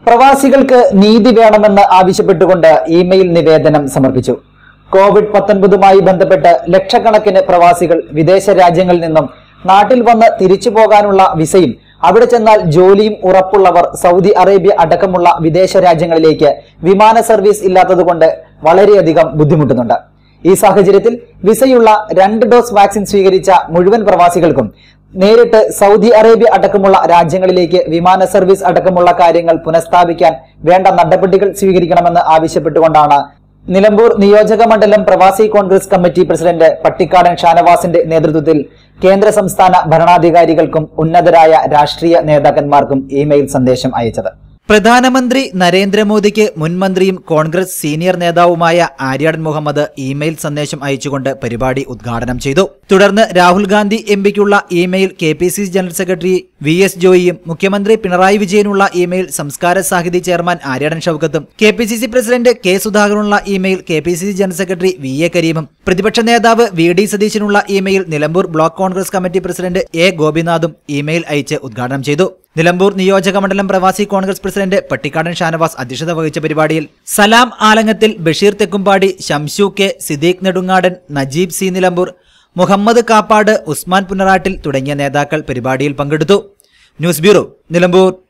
പ്രവാസികൾക്ക് നീതി വേണമെന്ന് ആവശ്യപ്പെട്ടുകൊണ്ട് ഇമെയിൽ നിവേദനം സമർപ്പിച്ചു കോവിഡ് പത്തൊൻപതുമായി ബന്ധപ്പെട്ട് ലക്ഷക്കണക്കിന് പ്രവാസികൾ വിദേശ രാജ്യങ്ങളിൽ നിന്നും നാട്ടിൽ വന്ന് തിരിച്ചു പോകാനുള്ള വിസയും അവിടെ ചെന്നാൽ ജോലിയും ഉറപ്പുള്ളവർ സൗദി അറേബ്യ അടക്കമുള്ള വിദേശ രാജ്യങ്ങളിലേക്ക് വിമാന സർവീസ് ഇല്ലാത്തതുകൊണ്ട് വളരെയധികം ബുദ്ധിമുട്ടുന്നുണ്ട് ഈ സാഹചര്യത്തിൽ വിസയുള്ള രണ്ട് ഡോസ് വാക്സിൻ സ്വീകരിച്ച മുഴുവൻ പ്രവാസികൾക്കും നേരിട്ട് സൗദി അറേബ്യ അടക്കമുള്ള രാജ്യങ്ങളിലേക്ക് വിമാന സർവീസ് അടക്കമുള്ള കാര്യങ്ങൾ പുനഃസ്ഥാപിക്കാൻ വേണ്ട നടപടികൾ സ്വീകരിക്കണമെന്ന് ആവശ്യപ്പെട്ടുകൊണ്ടാണ് നിലമ്പൂർ നിയോജക മണ്ഡലം പ്രവാസി കോൺഗ്രസ് കമ്മിറ്റി പ്രസിഡന്റ് പട്ടിക്കാടൻ ഷാനവാസിന്റെ നേതൃത്വത്തിൽ കേന്ദ്ര സംസ്ഥാന ഭരണാധികാരികൾക്കും ഉന്നതരായ രാഷ്ട്രീയ നേതാക്കന്മാർക്കും ഇമെയിൽ സന്ദേശം അയച്ചത് പ്രധാനമന്ത്രി നരേന്ദ്രമോദിക്ക് മുൻ മന്ത്രിയും കോൺഗ്രസ് സീനിയർ നേതാവുമായ ആര്യാടൻ മുഹമ്മദ് ഇമെയിൽ സന്ദേശം അയച്ചുകൊണ്ട് പരിപാടി ഉദ്ഘാടനം ചെയ്തു തുടർന്ന് രാഹുൽ ഗാന്ധി എംപിക്കുള്ള email K P C general secretary V S ജോയിയും മുഖ്യമന്ത്രി പിണറായി വിജയനുള്ള ഇമെയിൽ സംസ്കാര സാഹിതി ചെയർമാൻ ആര്യാടൻ ഷൌക്കത്തും K P C C president K സുധാകരനുള്ള email K P C C general secretary V A കരീമും പ്രതിപക്ഷ നേതാവ് വി ഡി സതീശനുള്ള email Nilambur block Congress committee president A ഗോപിനാഥും ഇമെയിൽ അയച്ച് ഉദ്ഘാടനം ചെയ്തു നിലമ്പൂർ നിയോജക മണ്ഡലം പ്രവാസി കോൺഗ്രസ് പ്രസിഡന്റ് പട്ടിക്കാടൻ ഷാനവാസ് അധ്യക്ഷത വഹിച്ച പരിപാടിയിൽ സലാം ആലങ്ങത്തിൽ ബഷീർ തെക്കുംപാടി ഷംസു കെ സിദ്ദീഖ് നെടുങ്ങാടൻ നജീബ് സി നിലമ്പൂർ മുഹമ്മദ് കാപ്പാട് ഉസ്മാൻ പുനറാട്ടിൽ തുടങ്ങിയ നേതാക്കൾ പരിപാടിയിൽ പങ്കെടുത്തു ന്യൂസ് ബ്യൂറോ നിലമ്പൂർ